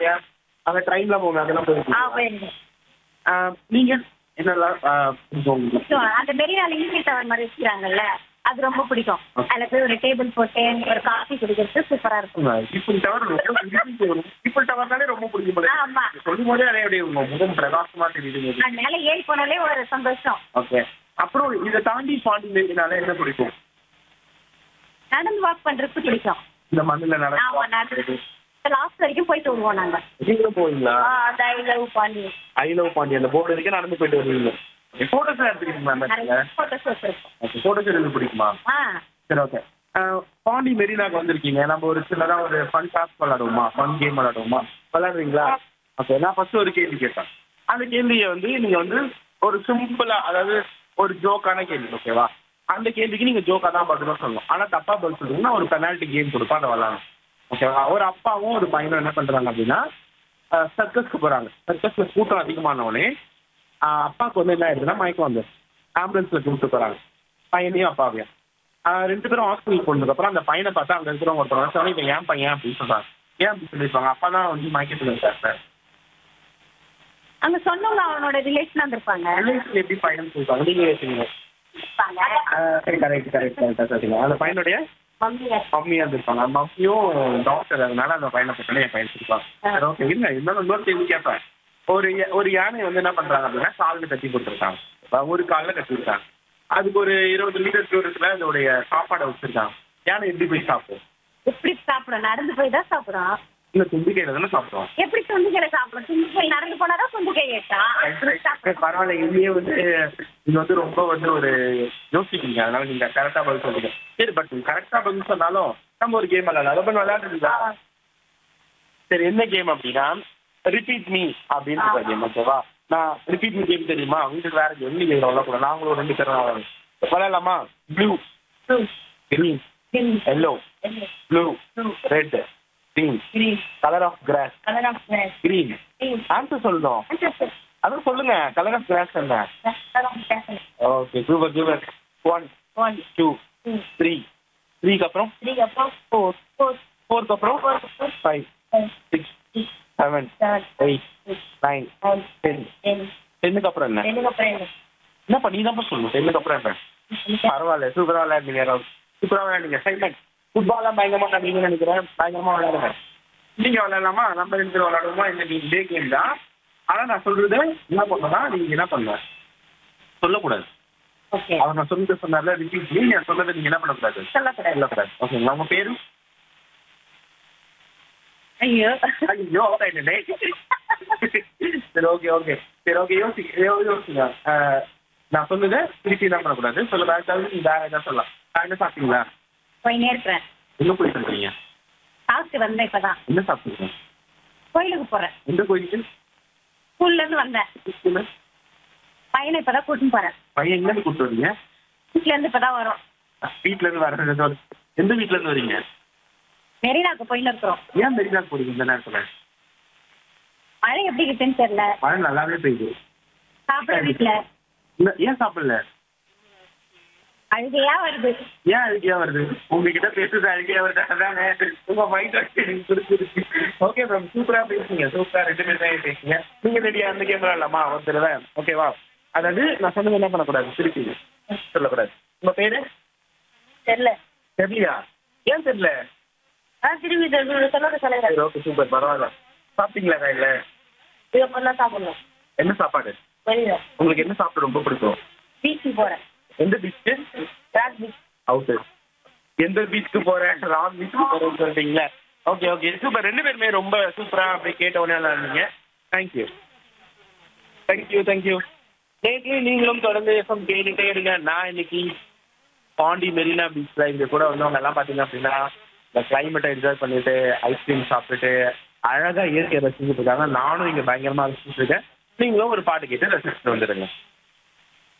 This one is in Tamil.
போயிருக்கீங்க அங்க ட்ரெயின்ல போங்க அதெல்லாம் ஆ போயிருக்கீங்க போயிருக்கேன் ஆஹ் நீங்க என்னெல்லாம் ஆஹ் பிடிக்கும் உங்களுக்கு பிடிக்கும். அந்த மெரினால ஈஃபில் டவர் மாதிரி வச்சுக்கிறாங்கல்ல அது ரொம்ப பிடிக்கும் அதுல போய் ஒரு டேபிள் போட்டு ஒரு காஃபி குடிக்கிறது சூப்பரா இருக்கும் ஈஃபில் டவர் ரொம்ப ஈஃபில் டவர்னாலே ரொம்ப பிடிக்கும் போல ஆமா சொல்லும் போதே அதே அப்படியே உங்க முகம் பிரகாசமா தெரியுது அது மேல ஏறி போனாலே ஒரு சந்தோஷம் ஓகே அப்புறம் இதை தாண்டி பாண்டி மேரினால என்ன பிடிக்கும் நடந்து வாக் பண்றதுக்கு பிடிக்கும் இந்த மண்ணுல ஆமா நடந்து நடந்து லாஸ்ட் வரைக்கும் போயிட்டு வருவோம் நாங்க நீங்களும் போவீங்களா ஆ, அந்த I love Pondy I love Pondy அந்த போர்டு வரைக்கும் நடந்து போயிட்டு வருவீங்க போட்டோஸ் எடுத்துக்கிறீங்களா அந்த நிறைய இடத்துல போட்டோஸ் வச்சிருக்கோம் போட்டோஸ் எடுக்க பிடிக்குமா ஆ சரி ஓகே பாண்டி மெரினாக்கு வந்திருக்கீங்க நம்ம ஒரு சின்னதா ஒரு ஃபன் டாஸ்க் விளாடுவோமா ஃபன் கேம் விளாடுவோமா விளாடுறீங்களா ஓகே நான் ஃபர்ஸ்ட் ஒரு கேள்வி கேட்பேன் அந்த கேள்வியை வந்து நீங்க வந்து ஒரு சிம்பிளா அதாவது ஒரு ஜோக்கான கேள்வி ஓகேவா அந்த கேள்விக்கு நீங்க ஜோக்கா தான் பதிலாக சொல்லணும் ஆனா தப்பா பதில் சொல்றீங்கன்னா ஒரு பெனால்ட்டி கேம் கொடுப்போம் அதை விளாடணும் ஓகேவா ஒரு அப்பாவும் ஒரு பையனும் என்ன பண்றாங்க அப்படின்னா சர்க்கஸ்க்கு போறாங்க சர்க்கஸ்ல கூட்டம் அதிகமான உடனே ஆஹ் அப்பாவுக்கு வந்து என்ன ஆயிடுதுன்னா மயக்கம் வந்து ஆம்புலன்ஸ்ல கூப்பிட்டு போறாங்க பையனையும் அப்பாவையும் ஆஹ் ரெண்டு பேரும் ஹாஸ்பிட்டல் போனதுக்கப்புறம் அந்த பையனை பார்த்தா அங்க இருக்கிறவங்க ஒருத்தர் சொன்னா இவன் ஏன் பையன் அப்படின்னு சொல்றாங்க ஏன் அப்படி சொல்லியிருப்பாங்க அப்பா தான் வந்து மயக்கத்தில் இருக்கார் சார் அங்க சொன்னவங்க அவனோட ரிலேஷன் வந்திருப்பாங்க ரிலேஷன் எப்படி பையன் சொல்லிருப்பாங்க நீங்க யோசிங்க இருப்பாங்க. சரி கரெக்ட் கரெக்ட் கரெக்டாக சொல்லுங்க அந்த பையனுடைய மம்மி மம்மியா இருந்திருப்பாங்க மம்மியும் டாக்டர் அதனால அந்த பையனை பற்றி என் பையன் சொல்லிருப்பாங்க சரி ஓகே இல்ல இருந்தாலும் இன்னொரு கேள்வி கேட்பேன் ஒரு யா- ஒரு யானை வந்து என்ன பண்றாங்க அப்படின்னா காலில் கட்டி கொடுத்துருக்காங்க அஹ் ஒரு காலில் கட்டி விட்டாங்க அதுக்கு ஒரு இருபது மீட்டர் தூரத்துல அதோடைய சாப்பாடை வச்சிருக்காங்க யானை எப்படி போய் சாப்பிடும் எப்படி சாப்பிடும் நடந்து போய் தான் சாப்பிடும் இல்ல தும்பிக்கையில தானே சாப்பிடுவோம் எப்படி துண்டுகளை சாப்பிடும் துண்டுகள் நடந்து போனாதான் துண்டுகை ஏற்றான் பரவாயில்ல இங்கேயே வந்து நீங்க வந்து ரொம்ப வந்து ஒரு யோசிக்கிறீங்க அதனால நீங்க கரெக்டா பதில் சொல்லுங்க சரி பட் கரெக்டா பதில் சொன்னாலும் நம்ம ஒரு கேம் விளையாடலாம் அதை பண்ணி விளையாடுறீங்களா சரி என்ன கேம் அப்படின்னா ரிப்பீட் மீ அப்படின்னு கேம் ஓகேவா நான் ரிப்பீட் மீ கேம் தெரியுமா உங்களுக்கு வேற கேம் நீங்க இதில் விளையாடக்கூடாது நாங்களும் ரெண்டு பேரும் விளையாடுறோம். விளையாடலாமா blue green yellow blue red green colour of grass green answer சொல்லணும் அதான் சொல்லுங்க கலர் ஆஃப் கிராஸ் என்ன okay super super one two three த்ரீக்கு அப்புறம் ஃபோர் ஃபோருக்கு அப்புறம் five six seven eight nine ten டென்னுக்கு அப்புறம் என்ன என்னப்பா நீ தான் சொல்லணும் டென்னுக்கு அப்புறம் என்ன பரவாயில்ல சூப்பரா விளையாடுங்க சூப்பரா விளையாடுங்க சைலண்ட் ஃபுட்பாலாம் பயங்கரமா கண்டிங்க நினைக்கிறேன் பயங்கரமா விளையாடுங்க நீங்க விளையாடலாமா நம்ம ரெண்டு பேரும் விளையாடுவோமா இந்த நீங்க டே கேம் தான் ஆனா நான் சொல்றது என்ன பண்ணணும்னா நீங்க என்ன பண்ணுங்க சொல்லக்கூடாது ஓகே அவர் நான் சொல்லிட்டு சொன்னார்ல ரிப்பீட் நீங்க சொன்னதை நீங்க என்ன பண்ணக்கூடாது சொல்லக்கூடாது சொல்லக்கூடாது ஓகேங்களா உங்க பேரு ஐயோ ஐயோ என்னடே சரி ஓகே ஓகே சரி ஓகே யோசி யோ- யோசிங்க அஹ், நான் சொன்னதை திருப்பி என்ன பண்ணக்கூடாது சொல்ல வேற ஏதாவது நீங்க வேற ஏதாவது சொல்லலாம் நான் என்ன சாப்பிட்டீங்களா போயினே இருக்கிறேன் எங்க போயிட்டு இருக்கீங்க சாப்பிட்டு வந்தேன் இப்பதான் என்ன சாப்பிட்டீங்க கோயிலுக்கு போறேன் எந்த கோயிலுக்கு ஸ்கூல்ல இருந்து வந்தேன் ஸ்கூல்ல? பையனை இப்பதான் கூட்டின்னு போறேன் பையன் எங்க இருந்து கூப்பிட்டு வரீங்க வீட்டுல இருந்து இப்பதான் வரோம் வீட்ல இருந்து வர எந்த வீட்ல இருந்து வரீங்க மெரினாக்கு போயின்னு இருக்கிறோம் ஏன் மெரினா போறீங்க இந்த நேரத்துல மழை எப்படி இருக்குன்னு தெரியல மழை நல்லாவே பெய்யுது சாப்பிட வீட்டுல இல்ல ஏன் சாப்பிடல அழுகையா வருது ஏன் அழுகையா வருது உங்ககிட்ட பேசுறது அழுகையா வருது அதானே உங்க மைண்ட் எனக்கு பிடிச்சிருக்கு ஓகே மேம் சூப்பரா பேசுங்க சூப்பரா ரெண்டு பேரும் பேசுங்க நீங்க ரெடியா அந்த கேம் விளையாடலாமா ஒரு தடவை ஓகேவா அதாவது நான் சொன்னது என்ன பண்ணக்கூடாது திருப்பி சொல்லக்கூடாது உங்க பேரு தெரியல தெரியலையா ஏன் தெரியல ஆ திரும்பி சொல்ல சொல்லுங்க சரி ஓகே சூப்பர் பரவாயில்ல சாப்பிட்டீங்களா கையில இதுக்கப்புறம் தான் சாப்பிடணும் என்ன சாப்பாடு வெளியில உங்களுக்கு என்ன சாப்பிட ரொம்ப பிடிக்கும் பீச்சுக்கு போறேன் எந்த பீச்சு ராக் பீச் அவுட்டு எந்த பீச்சுக்கு போறேன் ராங் பீச்சுக்கு போறேன்னு சொல்றீங்களா ஓகே ஓகே சூப்பர் ரெண்டு பேருமே ரொம்ப சூப்பரா அப்படி கேட்ட உடனே இருந்தீங்க தேங்க்யூ தேங்க்யூ தேங்க்யூ நேற்று நீங்களும் தொடர்ந்து எஃப்எம் கேட்டுட்டே இருங்க நான் இன்னைக்கு பாண்டி மெரினா பீச்ல இங்க கூட வந்தவங்க எல்லாம் பாத்தீங்க அப்படின்னா இந்த கிளைமேட்டை என்ஜாய் பண்ணிட்டு ஐஸ்கிரீம் சாப்பிட்டுட்டு அழகா இயற்கையை ரசிச்சுட்டு இருக்காங்க நானும் இங்க பயங்கரமா ரசிச்சுட்டு இருக்கேன் நீங்களும் ஒரு பாட்டு கேட்டு ரசிச்சுட்டு வந்துடுங்க